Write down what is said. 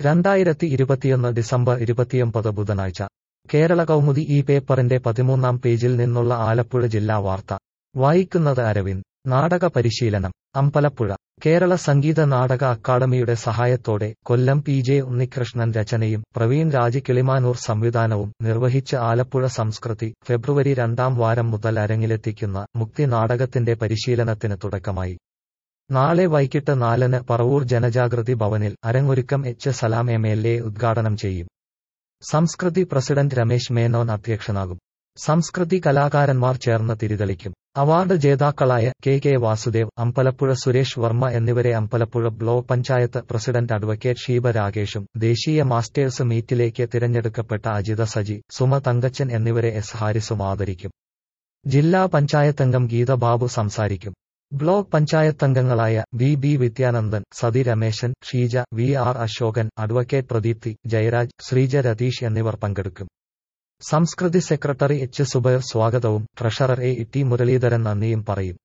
രണ്ടായിരത്തി ഇരുപത്തിയൊന്ന് ഡിസംബർ ഇരുപത്തിയൊമ്പത് ബുധനാഴ്ച കേരള കൗമുദി ഈ പേപ്പറിന്റെ പതിമൂന്നാം പേജിൽ നിന്നുള്ള ആലപ്പുഴ ജില്ലാ വാർത്ത വായിക്കുന്നത് അരവിന്ദ് നാടക പരിശീലനം അമ്പലപ്പുഴ കേരള സംഗീത നാടക അക്കാദമിയുടെ സഹായത്തോടെ കൊല്ലം പി ജെ ഉണ്ണികൃഷ്ണൻ രചനയും പ്രവീൺ രാജ് കിളിമാനൂർ സംവിധാനവും നിർവഹിച്ച് ആലപ്പുഴ സംസ്കൃതി ഫെബ്രുവരി രണ്ടാം വാരം മുതൽ അരങ്ങിലെത്തിക്കുന്ന മുക്തി നാടകത്തിന്റെ പരിശീലനത്തിന് തുടക്കമായി നാളെ വൈകിട്ട് നാലിന് പറവൂർ ജനജാഗൃതി ഭവനിൽ അരങ്ങൊരുക്കം H Salam M L A ഉദ്ഘാടനം ചെയ്യും സംസ്കൃതി പ്രസിഡന്റ് രമേശ് മേനോൻ അധ്യക്ഷനാകും സംസ്കൃതി കലാകാരന്മാർ ചേർന്ന് തിരിതെളിക്കും അവാർഡ് ജേതാക്കളായ കെ കെ വാസുദേവ് അമ്പലപ്പുഴ സുരേഷ് വർമ്മ എന്നിവരെ Ambalappuzha block panchayat president advocate Sheeba രാഗേഷും ദേശീയ മാസ്റ്റേഴ്സ് മീറ്റിലേക്ക് തിരഞ്ഞെടുക്കപ്പെട്ട അജിത സജി സുമ തങ്കച്ചൻ എന്നിവരെ എസ് ഹാരിസും ആദരിക്കും ജില്ലാ പഞ്ചായത്തംഗം ഗീത ബാബു സംസാരിക്കും ബ്ലോക്ക് പഞ്ചായത്തംഗങ്ങളായ V B Vidyanandan Sathi Rameshan Sheeja V R Ashokan advocate Pradeepthi Jayaraj Sreeja Ratheesh എന്നിവർ പങ്കെടുക്കും സംസ്കൃതി സെക്രട്ടറി എച്ച് സുബൈർ സ്വാഗതവും ട്രഷറർ എ ടി മുരളീധരൻ നന്ദിയും പറയും